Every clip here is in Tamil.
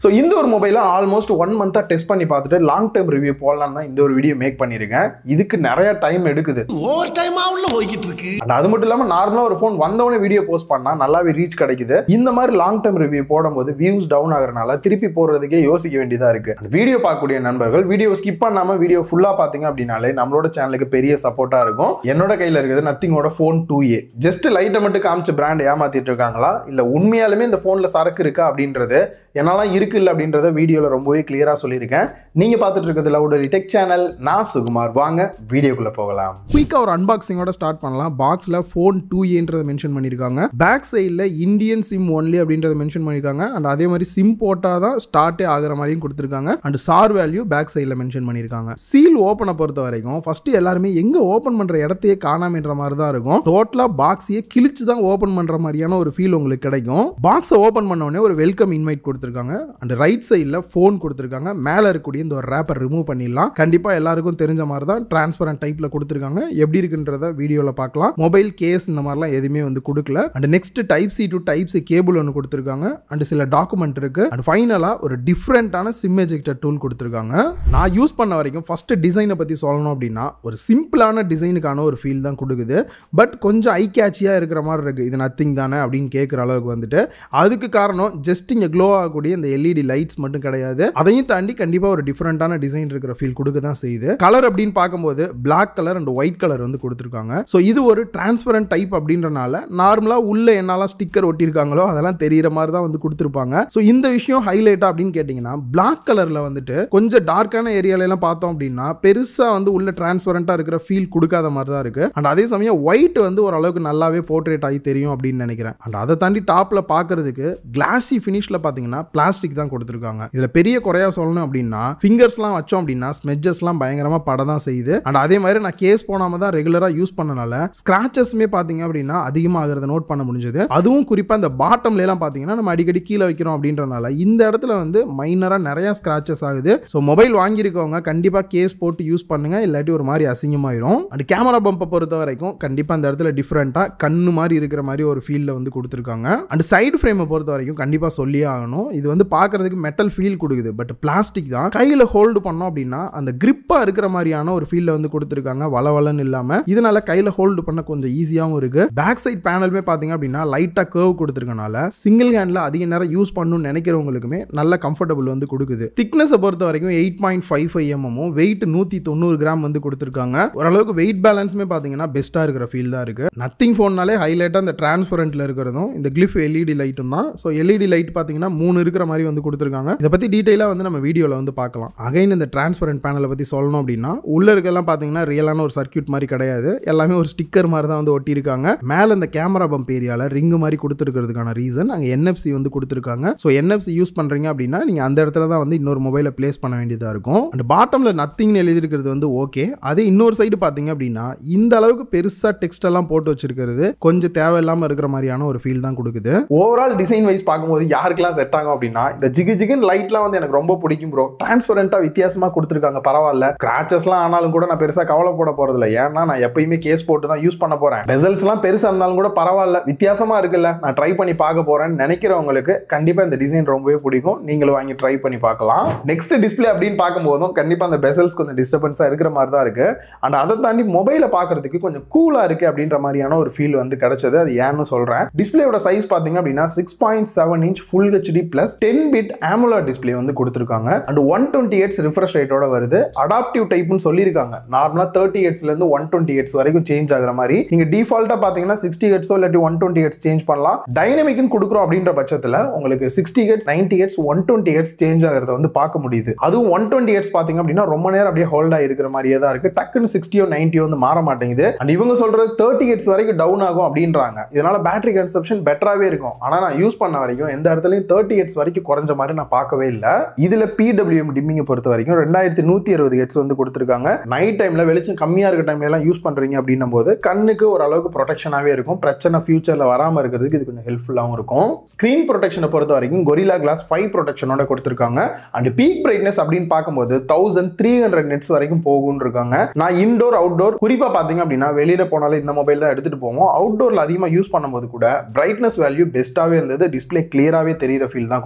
ஸோ இந்த ஒரு மொபைலை ஆல்மோஸ்ட் ஒன் மந்த்தாக டெஸ்ட் பண்ணி பார்த்துட்டு லாங் டேர்ம் ரிவ்யூ போடலாம் தான் இந்த ஒரு வீடியோ மேக் பண்ணியிருக்கேன் இதுக்கு நிறைய டைம் எடுக்குது ஓவர் டைமா உள்ள போய்கிட்டு இருக்கு அண்ட் அது மட்டும் இல்லாமல் நார்மலாக ஒரு ஃபோன் வந்தவொடனே வீடியோ போஸ்ட் பண்ணால் நல்லாவே ரீச் கிடைக்குது இந்த மாதிரி லாங் டேர்ம் ரிவ்யூ போடும்போது வியூஸ் டவுன் ஆகுறதுனால திருப்பி போடுறதுக்கே யோசிக்க வேண்டியதாக இருக்கு வீடியோ பார்க்கக்கூடிய நண்பர்கள் வீடியோ ஸ்கிப் பண்ணாமல் வீடியோ ஃபுல்லாக பார்த்தீங்க அப்படின்னாலே நம்மளோட சேனலுக்கு பெரிய சப்போர்ட்டாக இருக்கும் என்னோட கையில் இருக்குது நத்திங்கோட ஃபோன் டூ ஏ ஜஸ்ட் லைட்டை மட்டும் காமிச்சு பிராண்ட் ஏமாத்திட்டு இருக்காங்களா இல்லை உண்மையாலுமே இந்த ஃபோனில் சரக்கு இருக்கா அப்படின்றது என்னெல்லாம் இருக்கு இல்லை அப்படின்றத வீடியோவில் ரொம்பவே கிளியராக சொல்லியிருக்கேன் நீங்கள் பார்த்துட்டு இருக்கிறது லவுடரி டெக் சேனல் நான் சுகுமார் வாங்க வீடியோக்குள்ளே போகலாம் குயிக்காக ஒரு அன்பாக்சிங்கோட ஸ்டார்ட் பண்ணலாம் பாக்ஸில் ஃபோன் டூ ஏன்றதை மென்ஷன் பண்ணியிருக்காங்க பேக் சைடில் இந்தியன் சிம் ஒன்லி அப்படின்றத மென்ஷன் பண்ணியிருக்காங்க அண்ட் அதே மாதிரி சிம் போட்டால் தான் ஸ்டார்ட்டே ஆகிற மாதிரியும் கொடுத்துருக்காங்க அண்ட் சார் வேல்யூ பேக் சைடில் மென்ஷன் பண்ணியிருக்காங்க சீல் ஓப்பனை பொறுத்த வரைக்கும் ஃபர்ஸ்ட் எல்லாருமே எங்கே ஓப்பன் பண்ணுற இடத்தையே காணாமன்ற மாதிரி தான் இருக்கும் டோட்டலாக பாக்ஸையே கிழிச்சு தான் ஓப்பன் பண்ணுற மாதிரியான ஒரு ஃபீல் உங்களுக்கு கிடைக்கும் பாக்ஸை ஓப்பன் பண்ண உடனே ஒரு வெல்கம் இன்வைட் கொடுத்துருக்காங்க அண்ட் ரைட் சைடில் ஃபோன் கொடுத்துருக்காங்க மேலே இருக்கக்கூடிய இந்த ஒரு ரேப்பர் ரிமூவ் பண்ணிடலாம் கண்டிப்பாக எல்லாருக்கும் தெரிஞ்ச மாதிரி தான் டிரான்ஸ்பரண்ட் டைப்பில் கொடுத்துருக்காங்க எப்படி இருக்குன்றத வீடியோவில் பார்க்கலாம் மொபைல் கேஸ் இந்த மாதிரிலாம் எதுவுமே வந்து கொடுக்கல and next type C to type C cable ஒன்று கொடுத்துருக்காங்க அண்ட் சில டாக்குமெண்ட் இருக்கு அண்ட் ஃபைனலாக ஒரு டிஃப்ரெண்ட்டான சிம் எஜெக்டர் டூல் கொடுத்துருக்காங்க நான் யூஸ் பண்ண வரைக்கும் ஃபர்ஸ்ட் டிசைனை பற்றி சொல்லணும் அப்படின்னா ஒரு சிம்பிளான டிசைனுக்கான ஒரு ஃபீல் தான் கொடுக்குது பட் கொஞ்சம் ஐ கேட்சியாக இருக்கிற மாதிரி இருக்குது இது நத்திங் தானே அப்படின்னு கேட்குற அளவுக்கு வந்துட்டு அதுக்கு காரணம் ஜஸ்ட் இங்கே க்ளோ ஆகக்கூடிய இந்த எல்இடி லைட்ஸ் மட்டும் கிடையாது அதையும் தாண்டி கண்டிப்பாக ஒரு டிஃப்ரெண்ட்டான டிசைன் இருக்கிற ஃபீல் கொடுக்க தான் செய்யுது கலர் அப்படின்னு பார்க்கும்போது Black colour and white colour வந்து கொடுத்துருக்காங்க ஸோ இது ஒரு டிரான்ஸ்பரண்ட் டைப் அப்படின்றனால நார்மலாக உள்ள என்னெல்லாம் ஸ்டிக்கர் ஒட்டியிருக்காங்களோ அதெல்லாம் தெரியிற மாதிரி தான் வந்து கொடுத்துருப்பாங்க ஸோ இந்த விஷயம் ஹைலைட்டா அப்படின்னு கேட்டிங்கன்னா Black கலரில் வந்துட்டு கொஞ்சம் டார்க்கான ஏரியாலெல்லாம் பார்த்தோம் அப்படின்னா பெருசாக வந்து உள்ள டிரான்ஸ்பரண்ட்டாக இருக்கிற ஃபீல் கொடுக்காத மாதிரி தான் இருக்குது அண்ட் அதே சமயம் ஒயிட் வந்து ஓரளவுக்கு நல்லாவே போர்ட்ரேட் ஆகி தெரியும் அப்படின்னு நினைக்கிறேன் அண்ட் அதை தாண்டி டாப்பில் பார்க்கறதுக்கு கிளாசி ஃபினிஷில் பார்த்தீங்கன்னா பிளாஸ்டிக் தான் கொடுத்துருக்காங்க இதில் பெரிய குறையா சொல்லணும் அப்படின்னா ஃபிங்கர்ஸ்லாம் வச்சோம் அப்படின்னா ஸ்மெஜஸ்லாம் பயங்கரமாக பட தான் செய்யுது அண்ட் அதே மாதிரி நான் கேஸ் போனாம தான் ரெகுலராக யூஸ் பண்ணனால ஸ்க்ராச்சஸ்மே பார்த்தீங்க அப்படின்னா அதிகமாகிறத நோட் பண்ண முடிஞ்சது அதுவும் குறிப்பாக இந்த பாட்டம்ல எல்லாம் பார்த்தீங்கன்னா நம்ம அடிக்கடி கீழே வைக்கிறோம் அப்படின்றனால இந்த இடத்துல வந்து மைனராக நிறைய ஸ்க்ராச்சஸ் ஆகுது ஸோ மொபைல் வாங்கியிருக்கவங்க கண்டிப்பாக கேஸ் போட்டு யூஸ் பண்ணுங்க இல்லாட்டி ஒரு மாதிரி அசிங்கமாயிரும் அண்ட் கேமரா பம்பை பொறுத்த வரைக்கும் கண்டிப்பாக அந்த இடத்துல டிஃப்ரெண்ட்டாக கண்ணு மாதிரி இருக்கிற மாதிரி ஒரு ஃபீலில் வந்து கொடுத்துருக்காங்க அண்ட் சைடு ஃப்ரேமை பொறுத்த வரைக்கும் கண்டிப்பாக சொல்லியே ஆகணும் இது வந்து பார்க்கறதுக்கு மெட்டல் ஃபீல் கொடுக்குது பட் பிளாஸ்டிக் தான் கையில் ஹோல்டு பண்ணோம் அப்படின்னா அந்த கிரிப்பாக இருக்கிற மாதிரியான ஒரு ஃபீலில் வந்து கொடுத்துருக்காங்க வளவலன்னு இல்லாமல் இதனால கையில் ஹோல்டு பண்ண கொஞ்சம் ஈஸியாகவும் இருக்கு பேக் சைட் பேனலுமே பார்த்தீங்க அப்படின்னா லைட்டாக கர்வ் கொடுத்துருக்கனால சிங்கிள் ஹேண்டில் அதிக நேரம் யூஸ் பண்ணணும்னு நினைக்கிறவங்களுக்குமே நல்ல கம்ஃபர்டபுள் வந்து கொடுக்குது திக்னஸை பொறுத்த வரைக்கும் எயிட் பாயிண்ட் ஃபைவ் ஃபைவ் எம்எம்மும் வெயிட் நூற்றி தொண்ணூறு கிராம் வந்து கொடுத்துருக்காங்க ஓரளவுக்கு வெயிட் பேலன்ஸுமே பார்த்தீங்கன்னா பெஸ்ட்டாக இருக்கிற ஃபீல் தான் இருக்கு நத்திங் ஃபோன்னாலே ஹைலைட்டாக இந்த டிரான்ஸ்பரண்ட்ல இருக்கிறதும் இந்த கிளிஃப் எல்இடி லைட்டும் தான் ஸோ எல்இடி லைட் பார்த்தீங்கன்னா மூணு இருக்கிற மாதிரி வந்து கொடுத்துருக்காங்க இதை பற்றி டீட்டெயிலாக வந்து நம்ம வீடியோவில் வந்து பார்க்கலாம் அகைன் இந்த டிரான்ஸ்பரண்ட் பேனலை பற்றி சொல்லணும் அப்படின்னா உள்ள இருக்கலாம் பார்த்தீங்கன்னா ரியலான ஒரு சர்க்யூட் மாதிரி கிடையாது எல்லாமே ஒரு ஸ்டிக்கர் மாதிரி தான் வந்து ஒட்டியிருக்காங்க மேலே இந்த கேமரா பம்ப் ஏரியாவில் ரிங்கு மாதிரி கொடுத்துருக்கிறதுக்கான ரீசன் அங்கே என்எஃப்சி வந்து கொடுத்துருக்காங்க ஸோ என்எஃப்சி யூஸ் பண்ணுறீங்க அப்படின்னா நீங்கள் அந்த இடத்துல தான் வந்து இன்னொரு மொபைலை ப்ளேஸ் பண்ண வேண்டியதாக இருக்கும் அண்ட் பாட்டமில் நத்திங்னு எழுதியிருக்கிறது வந்து ஓகே அதே இன்னொரு சைடு பார்த்தீங்க அப்படின்னா இந்த அளவுக்கு பெருசாக டெக்ஸ்ட் எல்லாம் போட்டு வச்சிருக்கிறது கொஞ்சம் தேவையில்லாமல் இருக்கிற மாதிரியான ஒரு ஃபீல் தான் கொடுக்குது ஓவரால் டிசைன் வைஸ் பார்க்கும்போது யாருக்கெல்லாம் செட் ஆகும் அப்படின்னா இந்த ஜிகு ஜிகுன் லைட்லாம் வந்து எனக்கு ரொம்ப பிடிக்கும் ப்ரோ டிரான்ஸ்பரண்டா வித்தியாசமா கொடுத்துருக்காங்க பரவாயில்ல ஸ்கிராச்சஸ்லாம் ஆனாலும் கூட நான் பெருசா கவலைப்பட போறது இல்லை ஏன்னா நான் எப்பயுமே கேஸ் போட்டு தான் யூஸ் பண்ண போறேன் ரிசல்ட்ஸ்லாம் பெருசா இருந்தாலும் கூட பரவாயில்ல வித்தியாசமா இருக்குல்ல நான் ட்ரை பண்ணி பார்க்க போறேன்னு நினைக்கிறவங்களுக்கு கண்டிப்பா இந்த டிசைன் ரொம்பவே பிடிக்கும் நீங்களும் வாங்கி ட்ரை பண்ணி பார்க்கலாம் நெக்ஸ்ட் டிஸ்பிளே அப்படின்னு பார்க்கும்போதும் கண்டிப்பா அந்த பெசல்ஸ் கொஞ்சம் டிஸ்டர்பன்ஸா இருக்கிற மாதிரி தான் இருக்கு அண்ட் அதை தாண்டி மொபைலை பார்க்கறதுக்கு கொஞ்சம் கூலா இருக்கு அப்படின்ற மாதிரியான ஒரு ஃபீல் வந்து கிடைச்சது அது ஏன்னு சொல்றேன் டிஸ்பிளேயோட சைஸ் பார்த்தீங்க அப்படின்னா six point seven inch full HD plus ten bit AMOLED display வந்து கொடுத்துருக்காங்க and one twenty hertz refresh ரேட்டோட வருது அடாப்டிவ் டைப்னு சொல்லியிருக்காங்க நார்மலா தேர்ட்டி எயிட்ஸ்ல இருந்து ஒன் டுவெண்ட்டி எயிட்ஸ் வரைக்கும் சேஞ்ச் ஆகுற மாதிரி நீங்க டிஃபால்ட்டா பாத்தீங்கன்னா சிக்ஸ்டி ஹெட்ஸோ இல்லாட்டி ஒன் டுவெண்ட்டி ஹெட்ஸ் சேஞ்ச் பண்ணலாம் டைனமிக்னு கொடுக்குறோம் அப்படின்ற பட்சத்தில் உங்களுக்கு sixty hertz ninety hertz one twenty hertz change ஆகிறத வந்து பார்க்க முடியுது அதுவும் ஒன் டுவெண்ட்டி ஹெட்ஸ் பாத்தீங்க அப்படின்னா ரொம்ப நேரம் அப்படியே ஹோல்ட் ஆகிருக்கிற மாதிரியே தான் இருக்கு டக்குன்னு சிக்ஸ்டியோ நைன்டியோ வந்து மாற மாட்டேங்குது அண்ட் இவங்க சொல்றது தேர்ட்டி ஹெட்ஸ் வரைக்கும் டவுன் ஆகும் அப்படின்றாங்க இதனால பேட்டரி கன்சப்ஷன் பெட்டராகவே இருக்கும் ஆனால் நான் யூஸ் பண்ண வரைக்கும் எந்த இடத்துலையும் தேர்ட்டி ஹெட்ஸ் வரைக்கும் குறைஞ்ச மாதிரி நான் பார்க்கவே இல்லை இதில் பிடபிள்யூஎம் டிம்மிங்கை பொறுத்த வரைக்கும் ரெண்டாயிரத்தி நூற்றி அறுபது ஹெட்ஸ் வந்து கொடுத்துருக்காங்க நைட் டைமில் வெளிச்சம் கம்மியாக இருக்க டைம்ல எல்லாம் யூஸ் பண்ணுறீங்க அப்படின்னும் போது கண்ணுக்கு ஓரளவுக்கு ப்ரொடெக்ஷனாகவே இருக்கும் பிரச்சனை ஃபியூச்சரில் வராமல் இருக்கிறதுக்கு இது கொஞ்சம் ஹெல்ப்ஃபுல்லாகவும் இருக்கும் ஸ்க்ரீன் ப்ரொடெக்ஷனை பொறுத்த வரைக்கும் கொரிலா கிளாஸ் ஃபைவ் ப்ரொடெக்ஷனோட கொடுத்துருக்காங்க அண்ட் பீக் பிரைட்னஸ் அப்படின்னு பார்க்கும்போது தௌசண்ட் த்ரீ ஹண்ட்ரட் நெட்ஸ் வரைக்கும் போகும்னு இருக்காங்க நான் இன்டோர் அவுட்டோர் குறிப்பாக பார்த்தீங்க அப்படின்னா வெளியில் போனாலும் இந்த மொபைல் தான் எடுத்துகிட்டு போவோம் அவுட்டோரில் அதிகமாக யூஸ் பண்ணும்போது கூட பிரைட்னஸ் வேல்யூ பெஸ்ட்டாகவே இருந்தது டிஸ்பிளே கிளியராகவே தெரியிற ஃபீல் தான் கொடுத்தது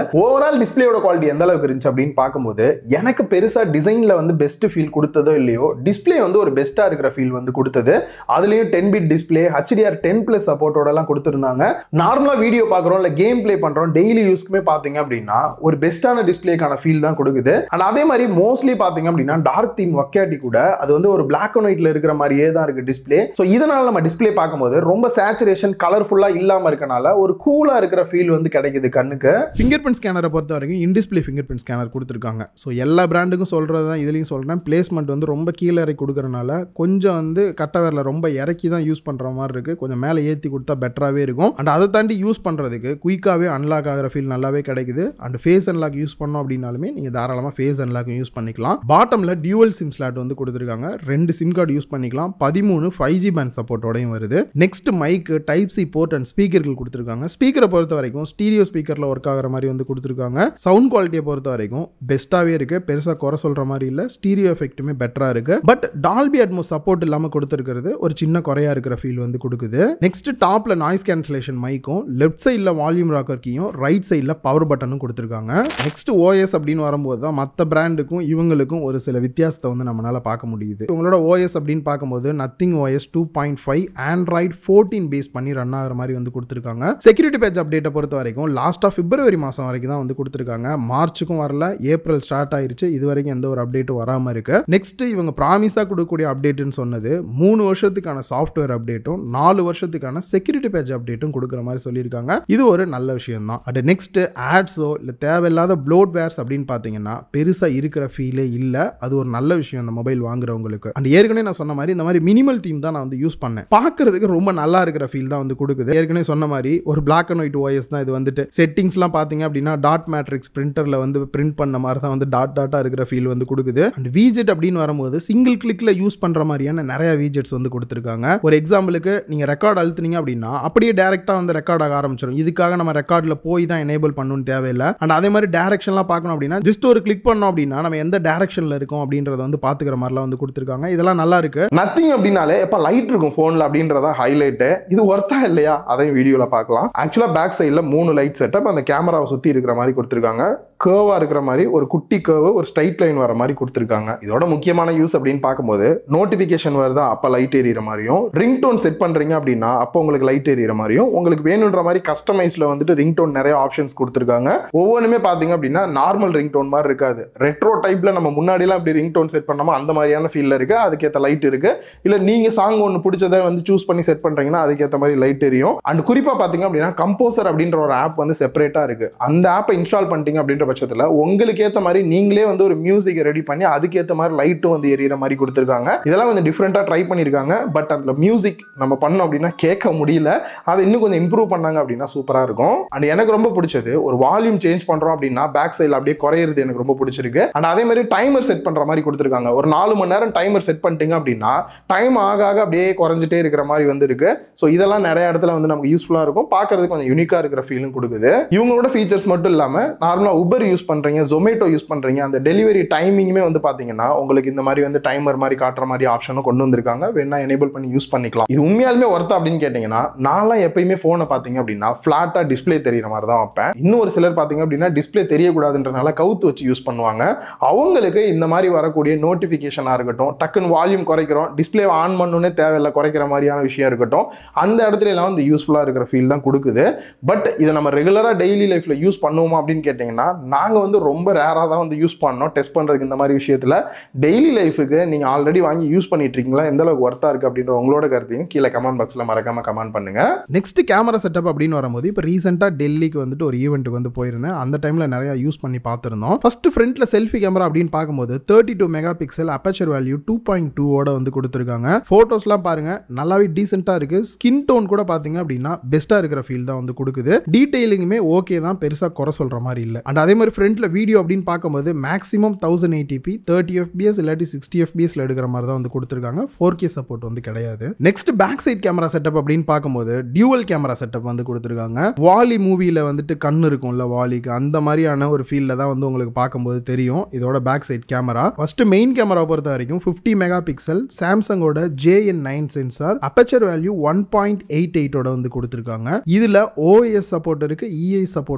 ஓவரால் டிஸ்பிளேயோட குவாலிட்டி எந்த அளவுக்கு இருந்துச்சு அப்படின்னு பார்க்கும்போது எனக்கு பெருசா டிசைன்ல வந்து பெஸ்ட் ஃபீல் கொடுத்ததோ இல்லையோ டிஸ்பிளே வந்து ஒரு பெஸ்டா இருக்கிற ஃபீல் வந்து கொடுத்தது அதுலயும் ten bit display HDR ten plus சப்போர்ட்டோட எல்லாம் கொடுத்துருந்தாங்க நார்மலா வீடியோ பார்க்குறோம் இல்லை கேம் ப்ளே பண்றோம் டெய்லி யூஸ்க்குமே பார்த்தீங்க அப்படின்னா ஒரு பெஸ்ட்டான டிஸ்பிளேக்கான ஃபீல் தான் கொடுக்குது அண்ட் அதே மாதிரி மோஸ்ட்லி பார்த்தீங்க அப்படின்னா டார்க் தீம் ஒக்கையாட்டி கூட அது வந்து ஒரு பிளாக் அண்ட் ஒயிட்ல இருக்கிற மாதிரியே தான் இருக்கு டிஸ்பிளே ஸோ இதனால நம்ம டிஸ்பிளே பார்க்கும்போது ரொம்ப சேச்சுரேஷன் கலர்ஃபுல்லா இல்லாம இருக்கனால ஒரு கூலா இருக்கிற ஃபீல் வந்து கிடைக்குது கண்ணுக்கு ஃபிங்கர் பிரிண்ட் ஸ்கேனரை பொறுத்த வரைக்கும் இன்டிஸ்பிளே ஃபிங்கர் பிரிண்ட் ஸ்கேனர் கொடுத்துருக்காங்க ஸோ எல்லா பிராண்டுக்கும் சொல்கிறது தான் இதுலேயும் சொல்கிறேன் பிளேஸ்மெண்ட் வந்து ரொம்ப கீழே இறக்கி கொடுக்குறனால கொஞ்சம் வந்து கட்டவேரில் ரொம்ப இறக்கி தான் யூஸ் பண்ணுற மாதிரி இருக்குது கொஞ்சம் மேலே ஏற்றி கொடுத்தா பெட்டராகவே இருக்கும் அண்ட் அதை தாண்டி யூஸ் பண்ணுறதுக்கு குயிக்காகவே அன்லாக் ஆகிற ஃபீல் நல்லாவே கிடைக்குது அண்ட் ஃபேஸ் அன்லாக் யூஸ் பண்ணோம் அப்படின்னாலுமே நீங்கள் தாராளமாக ஃபேஸ் அன்லாக் யூஸ் பண்ணிக்கலாம் பாட்டமில் டியூவல் சிம் ஸ்லாட் வந்து கொடுத்துருக்காங்க ரெண்டு சிம் கார்டு யூஸ் பண்ணிக்கலாம் பதிமூணு ஃபைவ் ஜி பேண்ட் சப்போர்ட்டோடையும் வருது next mic type C port and ஸ்பீக்கர்கள் கொடுத்துருக்காங்க ஸ்பீக்கரை பொறுத்த வரைக்கும் ஸ்டீரியோ ஸ்பீக்கரில் ஒர்க் ஆகிற மாதிரி வந்து கொடுத்துருக்காங்க சவுண்ட் குவாலிட்டியை பொறுத்த வரைக்கும் பெஸ்ட்டாகவே இருக்கு பெருசாக குறை சொல்கிற மாதிரி இல்லை ஸ்டீரியோ எஃபெக்ட்டுமே பெட்டராக இருக்கு பட் டால்பி அட்மோஸ் சப்போர்ட் இல்லாமல் கொடுத்துருக்கிறது ஒரு சின்ன குறையா இருக்கிற ஃபீல் வந்து கொடுக்குது நெக்ஸ்ட் டாப்ல நாய்ஸ் கேன்சலேஷன் மைக்கும் லெஃப்ட் சைடில் வால்யூம் ராக்கர் கீயும் ரைட் சைடில் பவர் பட்டனும் கொடுத்துருக்காங்க நெக்ஸ்ட் ஓஎஸ் அப்படின்னு வரும்போது தான் மற்ற பிராண்டுக்கும் இவங்களுக்கும் ஒரு சில வித்தியாசத்தை வந்து நம்மளால பார்க்க முடியுது உங்களோட ஓஎஸ் அப்படின்னு பார்க்கும்போது Nothing OS two point five Android fourteen base பண்ணி ரன் ஆகிற மாதிரி வந்து கொடுத்துருக்காங்க செக்யூரிட்டி பேட்ச் அப்டேட்டை பொறுத்த வரைக்கும் லாஸ்ட் ஆஃப் பிப்ரவரி மாதம் வரைக்கும் தான் வந்து கொடுத்துருக்காங்க மார்ச்சுக்கும் வரல ஏப்ரல் ஸ்டார்ட் ஆயிருச்சு இது வரைக்கும் எந்த ஒரு அப்டேட்டும் வராமல் இருக்கு நெக்ஸ்ட் இவங்க ப்ராமிஸாக கொடுக்கக்கூடிய அப்டேட்டுன்னு சொன்னது மூணு வருஷத்துக்கான சாஃப்ட்வேர் அப்டேட்டும் நாலு வருஷத்துக்கான செக்யூரிட்டி பேட்ச் அப்டேட்டும் கொடுக்குற மாதிரி சொல்லியிருக்காங்க இது ஒரு நல்ல விஷயம் தான் அட் நெக்ஸ்ட் ஆட்ஸோ இல்லை தேவையில்லாத ப்ளோட் வேர்ஸ் அப்படின்னு பார்த்தீங்கன்னா பெருசாக இருக்கிற ஃபீலே இல்லை அது ஒரு நல்ல விஷயம் அந்த மொபைல் வாங்குறவங்களுக்கு அண்ட் ஏற்கனவே நான் சொன்ன மாதிரி இந்த மாதிரி மினிமல் தீம் தான் நான் வந்து யூஸ் பண்ணேன் பார்க்கறதுக்கு ரொம்ப நல்லா இருக்கிற ஃபீல் தான் வந்து கொடுக்குது ஏற்கனவே சொன்ன மாதிரி ஒரு பிளாக் அண்ட் ஒயிட் ஓஎஸ் தான் இது வந்துட்டு செட்டிங்ஸ்லாம் பார்த்தீங்க அப்படின்னா டாட் மேட்ரிக்ஸ் பிரிண்டரில் வந்து பிரிண்ட் பண்ண மாதிரி தான் வந்து டாட் டாட்டாக இருக்கிற ஃபீல் வந்து கொடுக்குது அண்ட் விஜெட் அப்படின்னு வரும்போது சிங்கிள் கிளிக்கில் யூஸ் பண்ணுற மாதிரியான நிறைய விஜெட்ஸ் வந்து கொடுத்துருக்காங்க ஒரு எக்ஸாம்பிளுக்கு நீங்கள் ரெக்கார்ட் அழுத்துனீங்க அப்படின்னா அப்படியே டேரெக்டாக வந்து ரெக்கார்ட் ஆக ஆரம்பிச்சிடும் இதுக்காக நம்ம ரெக்கார்டில் போய் தான் எனேபிள் பண்ணணும்னு தேவையில்லை அண்ட் அதே மாதிரி டேரக்ஷன்லாம் பார்க்கணும் அப்படின்னா ஜஸ்ட் ஒரு கிளிக் பண்ணோம் அப்படின்னா நம்ம எந்த டேரக்ஷனில் இருக்கோம் அப்படின்றத வந்து பார்த்துக்கிற மாதிரிலாம் வந்து கொடுத்துருக்காங்க இதெல்லாம் நல்லா இருக்கு நத்திங் அப்படின்னாலே எப்ப லைட் இருக்கும் போன்ல அப்படின்றத ஹைலைட்டு இது ஒர்த்தா இல்லையா அதையும் வீடியோல பார்க்கலாம் ஆக்சுவலா பேக் சைடில் மூணு லைட் செட்டப் அந்த கேமராவை சுத்தி இருக்கிற மாதிரி கொடுத்துருக்காங்க கேர்வா இருக்கிற மாதிரி ஒரு குட்டி கேர்வு ஒரு ஸ்ட்ரைட் லைன் வர மாதிரி கொடுத்துருக்காங்க இதோட முக்கியமான யூஸ் அப்படின்னு பார்க்கும்போது நோட்டிபிகேஷன் வருதா அப்ப லைட் எரியிற மாதிரியும் ரிங் டோன் செட் பண்றீங்க அப்படின்னா அப்போ உங்களுக்கு லைட் எரியிற மாதிரியும் உங்களுக்கு வேணுன்ற மாதிரி கஸ்டமைஸ்ல வந்துட்டு ரிங் டோன் நிறைய ஆப்ஷன்ஸ் கொடுத்துருக்காங்க ஒவ்வொன்றுமே பார்த்தீங்க அப்படின்னா நார்மல் ரிங் டோன் மாதிரி இருக்காது ரெட்ரோ டைப்ல நம்ம முன்னாடிலாம் அப்படி ரிங் டோன் செட் பண்ணோமோ அந்த மாதிரியான ஃபீல்ல இருக்கு அதுக்கேற்ற லைட் இருக்கு இல்ல நீங்க சாங் ஒன்று பிடிச்சதை வந்து சூஸ் பண்ணி செட் பண்றீங்கன்னா அதுக்கேற்ற மாதிரி லைட் எரியும் அண்ட் குறிப்பா பாத்தீங்க அப்படின்னா கம்போசர் அப்படின்ற ஒரு ஆப் வந்து செப்பரேட்டா இருக்கு அந்த ஆப்பை இன்ஸ்டால் பண்ணிட்டீங்க அப்படின்ற பட்சத்துல உங்களுக்கு ஏத்த மாதிரி நீங்களே வந்து ஒரு மியூசிக்கை ரெடி பண்ணி அதுக்கேற்ற மாதிரி லைட்டும் வந்து எரியற மாதிரி கொடுத்துருக்காங்க இதெல்லாம் கொஞ்சம் டிஃப்ரெண்டா ட்ரை பண்ணியிருக்காங்க பட் அந்த மியூசிக் நம்ம பண்ணோம் அப்படின்னா கேட்க முடியல அதை இன்னும் கொஞ்சம் இம்ப்ரூவ் பண்ணாங்க அப்படின்னா சூப்பரா இருக்கும் அண்ட் எனக்கு ரொம்ப பிடிச்சது ஒரு வால்யூம் சேஞ்ச் பண்றோம் அப்படின்னா பேக் சைடில் அப்படியே குறையிறது எனக்கு ரொம்ப பிடிச்சிருக்கு அண்ட் அதே மாதிரி டைமர் செட் பண்ற மாதிரி கொடுத்துருக்காங்க ஒரு நாலு மணி நேரம் டைமர் செட் பண்ணிட்டீங்க அப்படின்னா டைம் ஆக ஆக அப்படியே குறைஞ்சிட்டே இருக்கிற மாதிரி வந்து இருக்கு ஸோ இதெல்லாம் நிறைய இடத்துல வந்து நமக்கு யூஸ்ஃபுல்லா இருக்கும் பார்க்கறதுக்கு கொஞ்சம் யூனிக்கா இருக்கிற ஃபீலும் கொடுக்குது இவங்களோட ஃபீச்சர்ஸ் மட்டும் இல்லாம நார்மலா உபர் யூஸ் பண்றீங்க ஜொமேட்டோ யூஸ் பண்றீங்க அந்த டெலிவரி டைமிங்குமே வந்து பாத்தீங்கன்னா உங்களுக்கு இந்த மாதிரி வந்து டைமர் மாதிரி காட்டுற மாதிரி ஆப்ஷனும் கொண்டு வந்திருக்காங்க வேணா எனேபிள் பண்ணி யூஸ் பண்ணிக்கலாம் இது உண்மையாலுமே ஒர்த்தா அப்படின்னு கேட்டீங்கன்னா நான்லாம் எப்பயுமே போனை பாத்தீங்க அப்படின்னா ஃபிளாட்டா டிஸ்ப்ளே தெரியுற மாதிரி தான் வைப்பேன் இன்னும் ஒரு சிலர் பாத்தீங்க அப்படின்னா டிஸ்ப்ளே தெரியக்கூடாதுன்றனால கவுத்து வச்சு யூஸ் பண்ணுவாங்க அவங்களுக்கு இந்த மாதிரி வரக்கூடிய நோட்டிஃபிகேஷனாக இருக்கட்டும் டக்குன்னு வால்யூம் குறைக்கிறோம் டிஸ்ப்ளே ஆன் பண்ணணுன்னே தேவையில்லை குறைக்கிற மாதிரியான விஷயம் இருக்கட்டும் அந்த இடத்துல எல்லாம் வந்து யூஸ்ஃபுல்லாக இருக்கிற ஃபீல் தான் கொடுக்குது பட் இதை நம்ம ரெகுலராக டெய்லி லைஃப்பில் யூஸ் பண்ணுவோமா அப்படின்னு கேட்டிங்கன்னா நாங்கள் வந்து ரொம்ப ரேராக தான் வந்து யூஸ் பண்ணோம் டெஸ்ட் பண்ணுறதுக்கு இந்த மாதிரி விஷயத்தில் டெய்லி லைஃபுக்கு நீங்கள் ஆல்ரெடி வாங்கி யூஸ் பண்ணிட்டு இருக்கீங்களா எந்த அளவுக்கு ஒர்த்தாக இருக்குது அப்படின்ற உங்களோட கருத்தையும் கீழே கமெண்ட் பாக்ஸில் மறக்காம கமெண்ட் பண்ணுங்க நெக்ஸ்ட் கேமரா செட்டப் அப்படின்னு வரும்போது இப்போ ரீசெண்டாக டெல்லிக்கு வந்துட்டு ஒரு ஈவெண்ட்டுக்கு வந்து போயிருந்தேன் அந்த டைமில் நிறையா யூஸ் பண்ணி பார்த்துருந்தோம் ஃபர்ஸ்ட் ஃப்ரண்ட்ல செல்ஃபி கேமரா அப்படின்னு பார்க்கும்போது thirty two mega pixel aperture value two point டூவோட வந்து கொடுத்துருக்காங்க ஃபோட்டோஸ்லாம் பாருங்க நல்லாவே டீசெண்டாக இருக்கு ஸ்கின் டோன் கூட பார்த்தீங்க அப்படின்னா பெஸ்ட்டாக இருக்கிற ஃபீல் தான் வந்து கொடுக்குது டீட்டெயிலிங்குமே ஓகே தான் பெருசாக குறை சொல்கிற மாதிரி இல்லை அண்ட் அதே மாதிரி ஃப்ரண்ட்ல வீடியோ அப்படின்னு பார்க்கும்போது maximum thousand eighty p thirty FPS இல்லாட்டி சிக்ஸ்டி எஃபிஎஸ்ல எடுக்கிற மாதிரி தான் வந்து கொடுத்துருக்காங்க ஃபோர் கே சப்போர்ட் வந்து கிடையாது next back side camera setup அப்படின்னு பார்க்கும்போது டியூவல் கேமரா செட்டப் வந்து கொடுத்துருக்காங்க வாலி மூவியில் வந்துட்டு கண் இருக்கும்ல வாலிக்கு அந்த மாதிரியான ஒரு ஃபீல்டில் தான் வந்து உங்களுக்கு பார்க்கும்போது தெரியும் இதோட back side camera first main camera பொறுத்த வரைக்கும் ஃபிஃப்டி மெகா பிக்சல் சாம்சங்கோட JN nine sensor aperture value one point eight எயிட்டோட வந்து கொடுத்துருக்காங்க இதில் ஓஎஸ் சப்போர்ட் இருக்கு இஐ சப்போர்ட்டோட சேர்த்து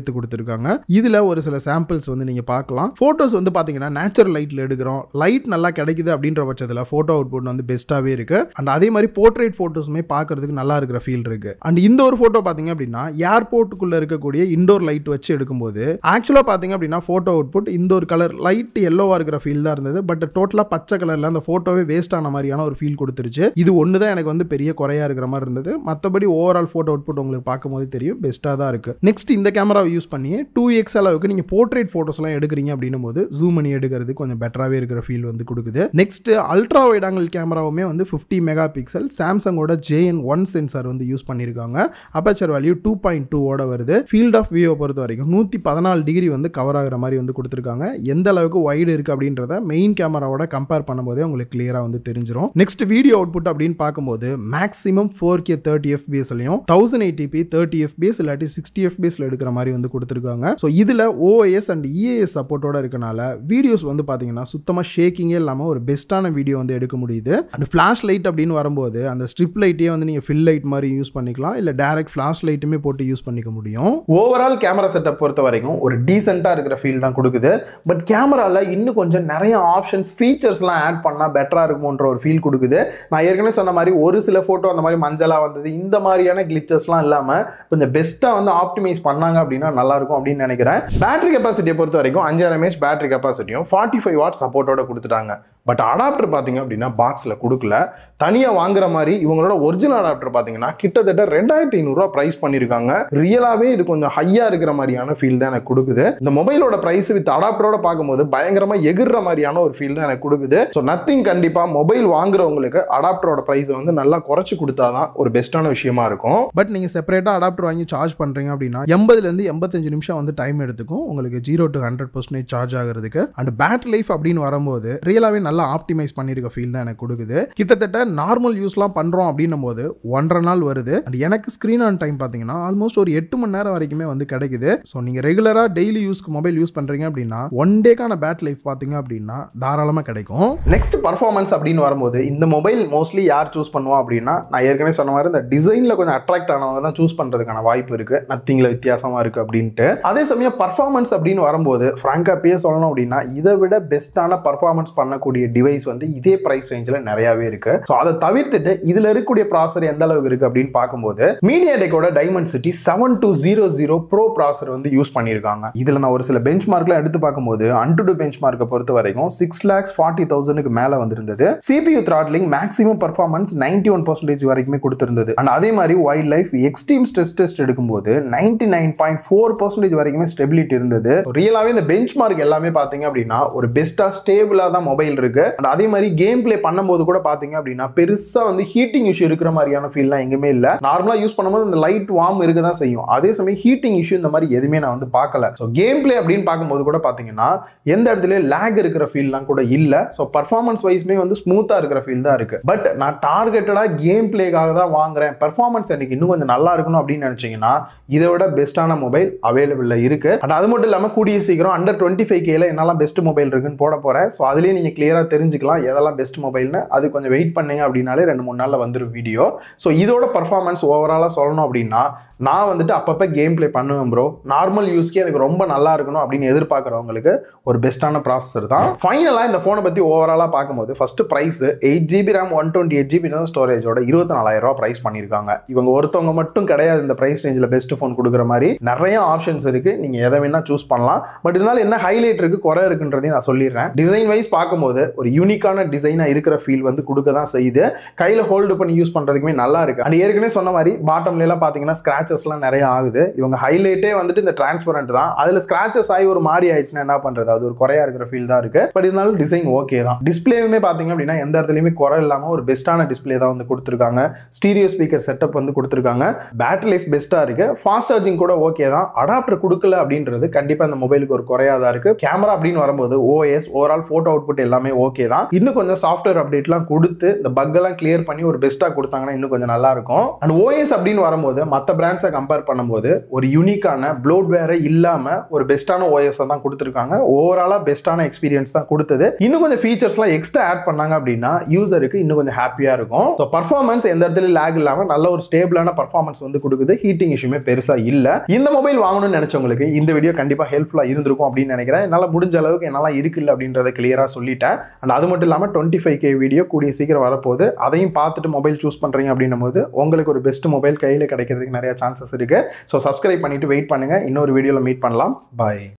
சேர்த்து கொடுத்துருக்காங்க இதில் ஒரு சில சாம்பிள்ஸ் வந்து நீங்கள் பார்க்கலாம் ஃபோட்டோஸ் வந்து பார்த்தீங்கன்னா நேச்சுரல் லைட்டில் எடுக்கிறோம் லைட் நல்லா கிடைக்குது அப்படின்ற பட்சத்தில் ஃபோட்டோ அவுட்புட் வந்து பெஸ்ட்டாகவே இருக்கு அண்ட் அதே மாதிரி போர்ட்ரேட் ஃபோட்டோஸுமே பார்க்கறதுக்கு நல்லா இருக்கிற ஃபீல் இருக்கு அண்ட் இந்த ஒரு ஃபோட்டோ பார்த்தீங்க அப்படின்னா ஏர்போர்ட்டுக்குள்ளே இருக்கக்கூடிய இண்டோர் லைட் வச்சு எடுக்கும்போது ஆக்சுவலாக பார்த்தீங்க அப்படின்னா ஃபோட்டோ அவுட்புட் இந்த ஒரு கலர் லைட் எல்லோவாக இருக்கிற ஃபீல் தான் இருந்தது பட் டோட்டலாக பச்சை கலரில் அந்த ஃபோட்டோவே வேஸ்ட் ஆன மாதிரியான ஒரு ஃபீல் கொடுத்துருச்சு இது ஒன்று தான் எனக்கு வந்து பெரிய குறையா இருக்கிற மாதிரி இருந்தது மற்றபடி ஓவரால் ஃபோட்டோ அவுட்புட் உங்களுக்கு பார்க்கும்போது தெரியும் பெஸ்ட்டாக தான் இருக்குது நெக்ஸ்ட் இந்த கேமராவை யூஸ் பண்ணி டூ எக்ஸ் அளவுக்கு நீங்கள் போர்ட்ரேட் ஃபோட்டோஸ்லாம் எடுக்கிறீங்க அப்படின்னும் போது ஜூம் பண்ணி எடுக்கிறது கொஞ்சம் பெட்டராகவே இருக்கிற ஃபீல் வந்து கொடுக்குது நெக்ஸ்ட் அல்ட்ரா வைட் ஆங்கிள் கேமராவுமே வந்து ஃபிஃப்டி மெகா பிக்சல் சாம்சங்கோட ஜேஎன் ஒன் சென்சார் வந்து யூஸ் பண்ணியிருக்காங்க அப்பச்சர் வேல்யூ டூ பாயிண்ட் டூவோட வருது ஃபீல்ட் ஆஃப் வியூவை பொறுத்த வரைக்கும் நூற்றி பதினாலு டிகிரி வந்து கவர் ஆகிற மாதிரி வந்து கொடுத்துருக்காங்க எந்த அளவுக்கு வைடு இருக்குது அப்படின்றத மெயின் கேமராவோட கம்பேர் பண்ணும்போதே உங்களுக்கு கிளியராக வந்து தெரிஞ்சிடும் நெக்ஸ்ட் வீடியோ அவுட்புட் அப்படின்னு பார்க்கும்போது மேக்ஸிமம் ஃபோர் கே தேர்ட்டி எஃபிஎஸ்லையும் தௌசண்ட் எயிட்டிபி தேர்ட்டி எஃபிஎஸ் இல்லாட்டி சிக்ஸ்டி எஃபிஎஸ்ல எடுக்கிற மாதிரி வந்து கொடுத்துருக்காங்க ஸோ இதில் ஓஎஸ் அண்ட் இஏஎஸ் சப்போர்ட்டோட இருக்கனால வீடியோஸ் வந்து பார்த்தீங்கன்னா சுத்தமாக ஷேக்கிங்கே இல்லாமல் ஒரு பெஸ்ட்டான வீடியோ வந்து எடுக்க முடியுது அண்ட் ஃப்ளாஷ் லைட் அப்படின்னு வரும்போது அந்த ஸ்ட்ரிப் லைட்டே வந்து நீங்கள் ஃபில் லைட் மாதிரி யூஸ் பண்ணிக்கலாம் இல்லை டேரக்ட் ஃப்ளாஷ் லைட்டுமே போட்டு யூஸ் பண்ணிக்க முடியும் ஓவரால் கேமரா செட்டப் பொறுத்த வரைக்கும் ஒரு டீசெண்டாக இருக்கிற ஃபீல் தான் கொடுக்குது பட் கேமராவில் இன்னும் கொஞ்சம் நிறைய ஆப்ஷன்ஸ் ஃபீச்சர்ஸ்லாம் ஆட் பண்ணால் பெட்டராக இருக்குமோன்ற ஒரு ஃபீல் கொடுக்குது நான் ஏற்கனவே சொன்ன மாதிரி ஒரு சில ஃபோட்டோ அந்த மாதிரி மஞ்சளாக வந்தது இந்த மாதிரியான கிளிச்சஸ்லாம் இல்லாமல் கொஞ்சம் பெஸ்ட்டாக வந்து ஆப்டிமைஸ் பண்ணாங்க அப்படின்னா நல்லா இருக்கும் அப்படின்னு நினைக்கிறேன் பேட்டரி கெப்பாசிட்டியை பொறுத்த வரைக்கும் அஞ்சாயிரம் எம்ஏஹெச் பேட்டரி கெப்பாசிட்டியும் ஃபார்ட்டி ஃபைவ் வாட் சப்போர்ட்டோட கொடுத்துட்டாங்க பட் அடாப்டர் பார்த்தீங்க அப்படின்னா பாக்ஸில் கொடுக்கல தனியாக வாங்குற மாதிரி இவங்களோட ஒரிஜினல் அடாப்டர் பார்த்தீங்கன்னா கிட்டத்தட்ட ரெண்டாயிரத்தி ஐநூறுரூவா ப்ரைஸ் பண்ணியிருக்காங்க ரியலாகவே இது கொஞ்சம் ஹையாக இருக்கிற மாதிரியான ஃபீல் தான் எனக்கு கொடுக்குது இந்த மொபைலோட ப்ரைஸ் வித் அடாப்டரோட பார்க்கும்போது பயங்கரமாக எகிர்ற மாதிரியான ஒரு ஃபீல் தான் எனக்கு கொடுக்குது ஸோ நத்திங் கண்டிப்பாக மொபைல் வாங்குறவங்களுக்கு அடாப்டரோட ப்ரைஸை வந்து நல்லா குறைச்சி கொடுத்தாதான் ஒரு பெஸ்ட்டான விஷயமா இருக்கும் பட் நீங்கள் செப்பரேட்டாக அடாப்டர் வாங்கி சார்ஜ் பண்ணுறீங்க அப்படின்னா எண்பதுலேருந்து எண்பத்தஞ்சு நிமிஷம் வந்து டைம் எடுத்துக்கும் உங்களுக்கு zero to hundred percentage charge ஆகிறதுக்கு அண்ட் பேட்டரி லைஃப் அப்படின்னு வரும்போது ரியலாகவே நல்லா ஆப்டிமைஸ் பண்ணியிருக்க ஃபீல் தான் எனக்கு கொடுக்குது கிட்டத்தட்ட நார்மல் யூஸ்லாம் பண்ணுறோம் அப்படின்னும் போது ஒன்றரை நாள் வருது அண்ட் எனக்கு ஸ்க்ரீன் ஆன் டைம் பார்த்தீங்கன்னா ஆல்மோஸ்ட் ஒரு எட்டு மணி நேரம் வரைக்குமே வந்து கிடைக்குது ஸோ நீங்கள் ரெகுலராக டெய்லி யூஸ்க்கு மொபைல் யூஸ் பண்ணுறீங்க அப்படின்னா ஒன் டேக்கான பேட்டரி லைஃப் பார்த்தீங்க அப்படின்னா தாராளமாக கிடைக்கும் நெக்ஸ்ட் பர்ஃபார்மன்ஸ் அப்படின்னு வரும்போது இந்த மொபைல் மோஸ்ட்லி யார் சூஸ் பண்ணுவா அப்படின்னா நான் ஏற்கனவே சொன்ன மாதிரி இந்த டிசைனில் கொஞ்சம் அட்ராக்ட் ஆனவங்க தான் சூஸ் பண்ணுறதுக்கான வாய்ப்பு இருக்கு நத்திங்கில் வித்தியாசமாக இருக்கு அப்படின்ட்டு அதே சமயம் பர்ஃபார்மன்ஸ் அப்படின்னு வரும்போது ஃப்ராங்காக பேச சொல்லணும் அப்படின்னா இதை விட பெஸ்ட்டான பர்ஃபார்மன்ஸ் பண்ணக்கூடிய டிவைஸ் வந்து இதே ப்ரைஸ் ரேஞ்சில் நிறையாவே இருக்கு ஸோ அதை தவிர்த்துட்டு இதில் இருக்கக்கூடிய ப்ராசர் எந்த அளவுக்கு இருக்கு அப்படின்னு பார்க்கும்போது மீடியா டெக்கோட Dimensity seven two zero zero pro processor வந்து யூஸ் பண்ணியிருக்காங்க இதில் நான் ஒரு சில பெஞ்ச் மார்க்லாம் எடுத்து பார்க்கும்போது அன்டு பெஞ்ச் மார்க்கை பொறுத்த வரைக்கும் சிக்ஸ் லேக்ஸ் ஃபார்ட்டி தௌசண்ட்க்கு மேலே வந்திருந்தது CPU throttling maximum performance ninety one percentage வரைக்குமே கொடுத்திருந்தது அண்ட் அதே மாதிரி wild life extreme stress test எடுக்கும்போது ninety nine point four percentage வரைக்குமே ஸ்டெபிலிட்டி இருந்தது ரியலாகவே இந்த பெஞ்ச் மார்க் எல்லாமே பார்த்தீங்க அப்படின்னா ஒரு பெஸ்ட்டாக ஸ்டேபிளாக தான் மொபைல் இருக்கு அண்ட் அதே மாதிரி கேம் ப்ளே பண்ணும்போது கூட பார்த்தீங்க அப்படின்னா பெருசாக வந்து ஹீட்டிங் இஷ்யூ இருக்கிற மாதிரியான ஃபீல்லாம் எங்குமே இல்லை நார்மலாக யூஸ் பண்ணும்போது இந்த லைட் வார்ம் இருக்க தான் செய்யும் அதே சமயம் ஹீட்டிங் இஷ்யூ இந்த மாதிரி எதுவுமே நான் வந்து பார்க்கல ஸோ கேம் ப்ளே அப்படின்னு பார்க்கும்போது கூட பார்த்தீங்கன்னா எந்த இடத்துல லேக் இருக்கிற ஃபீல்லாம் கூட இல்லை ஸோ பர்ஃபார்மன்ஸ் வைஸ்மே வந்து ஸ்மூத்தாக இருக்கிற ஃபீல் தான் இருக்கு பட் நான் டார்கெட்டடாக கேம் பிளேக்காக தான் வாங்குறேன் பர்ஃபார்மன்ஸ் எனக்கு இன்னும் கொஞ்சம் நல்லா இருக்கணும் அப்படின்னு நினச்சிங்கன்னா இதை விட பெஸ்ட்டான மொபைல் அவைலபிளில் இருக்கு அண்ட் அது மட்டும் இல்லாமல் கூடிய சீக்கிரம் அண்டர் டுவெண்ட்டி ஃபைவ் கேல என்னெல்லாம் பெஸ்ட் மொபைல் இருக்குன்னு போட போகிறேன் ஸோ அதுலேயே நீங்கள் கிளியராக தெரிஞ்சுக்கலாம் எதெல்லாம் பெஸ்ட் மொபைல்னு அது கொஞ்சம் வெயிட் பண்ணீங்க அப்படின்னாலே ரெண்டு மூணு நாளில் வந்துடும் வீடியோ ஸோ இதோட பர்ஃபார்மன்ஸ் ஓவராலாக சொல்லணும் அப்படின்னா நான் வந்துட்டு அப்பப்போ கேம் ப்ளே பண்ணுவேன் ப்ரோ நார்மல் யூஸ்க்கே எனக்கு ரொம்ப நல்லா இருக்கணும் அப்படின்னு எதிர்பார்க்குறவங்களுக்கு ஒரு பெஸ்ட்டான ப்ராசஸர் தான் ஃபைனலாக இந்த ஃபோனை பற்றி ஓவராலாக பார்க்கும்போது first price eight GB RAM one twenty eight GB ஸ்டோரேஜோட இருபத்தி நாலாயிரம் ரூபா ப்ரைஸ் பண்ணியிருக்காங்க இவங்க ஒருத்தவங்க மட்டும் கிடையாது இந்த ப்ரைஸ் ரேஞ்சில் பெஸ்ட் ஃபோன் கொடுக்குற மாதிரி நிறைய ஆப்ஷன்ஸ் இருக்கு நீங்கள் எதை வேணா சூஸ் பண்ணலாம் பட் இருந்தாலும் என்ன ஹைலைட் இருக்கு குறை இருக்குன்றதையும் நான் சொல்லிடுறேன் டிசைன் வைஸ் பார்க்கும்போது ஒரு யூனிக்கான டிசைனாக இருக்கிற ஃபீல் வந்து கொடுக்க தான் செய்யுது கையில் ஹோல்டு பண்ணி யூஸ் பண்ணுறதுக்குமே நல்லா இருக்கு அண்ட் ஏற்கனவே சொன்ன மாதிரி பாட்டம்ல எல்லாம் பார்த்தீங்கன்னா ஸ்க்ராச்சஸ்லாம் நிறைய ஆகுது இவங்க ஹைலைட்டே வந்துட்டு இந்த டிரான்ஸ்பரண்ட் தான் அதில் ஸ்க்ராச்சஸ் ஆகி ஒரு மாதிரி ஆயிடுச்சுன்னா என்ன பண்ணுறது அது ஒரு குறையா இருக்கிற ஃபீல் தான் இருக்கு பட் இருந்தாலும் டிசைன் ஓகே தான் டிஸ்பிளேவுமே பார்த்தீங்க அப்படின்னா எந்த இடத்துலையுமே குறை இல்லாமல் ஒரு பெஸ்ட்டான டிஸ்பிளே தான் வந்து கொடுத்துருக்காங்க ஸ்டீரியோ ஸ்பீக்கர் செட்டப் வந்து கொடுத்துருக்காங்க பேட்டரி லைஃப் பெஸ்ட்டாக இருக்கு ஃபாஸ்ட் சார்ஜிங் கூட ஓகே தான் அடாப்டர் கொடுக்கல அப்படின்றது கண்டிப்பாக இந்த மொபைலுக்கு ஒரு குறையா தான் இருக்கு கேமரா அப்படின்னு வரும்போது ஓஎஸ் ஓவரால் ஃபோட்டோ அவுட்புட் எல்லாமே ஓகே தான் இன்னும் கொஞ்சம் சாஃப்ட்வேர் அப்டேட்லாம் கொடுத்து இந்த பக் எல்லாம் கிளியர் பண்ணி ஒரு பெஸ்ட்டாக கொடுத்தாங்கன்னா இன்னும் கொஞ்சம் நல்லா இருக்கும் அண்ட் ஓஎஸ் அப்படின்னு வரும்போது மற்ற பிராண்ட் பிராண்ட்ஸை கம்பேர் பண்ணும்போது ஒரு யூனிக்கான ப்ளோட்வேரை இல்லாமல் ஒரு பெஸ்ட்டான ஓஎஸை தான் கொடுத்துருக்காங்க ஓவராலாக பெஸ்ட்டான எக்ஸ்பீரியன்ஸ் தான் கொடுத்தது இன்னும் கொஞ்சம் ஃபீச்சர்ஸ்லாம் எக்ஸ்ட்ரா ஆட் பண்ணாங்க அப்படின்னா யூசருக்கு இன்னும் கொஞ்சம் ஹாப்பியாக இருக்கும் ஸோ பர்ஃபார்மன்ஸ் எந்த இடத்துல லேக் இல்லாமல் நல்ல ஒரு ஸ்டேபிளான பர்ஃபார்மன்ஸ் வந்து கொடுக்குது ஹீட்டிங் இஷ்யூமே பெருசாக இல்லை இந்த மொபைல் வாங்கணும்னு நினச்சவங்களுக்கு இந்த வீடியோ கண்டிப்பாக ஹெல்ப்ஃபுல்லாக இருந்திருக்கும் அப்படின்னு நினைக்கிறேன் என்னால் முடிஞ்ச அளவுக்கு என்னால் இருக்குல்ல அப்படின்றத கிளியராக சொல்லிட்டேன் அண்ட் அது மட்டும் இல்லாமல் டுவெண்ட்டி ஃபைவ் கே வீடியோ கூடிய சீக்கிரம் வரப்போகுது அதையும் பார்த்துட்டு மொபைல் சூஸ் பண்ணுறீங்க அப்படின்னும் போது உங்களுக்கு ஒரு பெஸ்ட் மொபைல் கையில் கிடைக்கிறதுக்கு நிறைய சான்சஸ் இருக்குது ஸோ சப்ஸ்கிரைப் பண்ணிட்டு வெயிட் பண்ணுங்கள் இன்னொரு வீடியோவில் மீட் பண்ணலாம் பாய்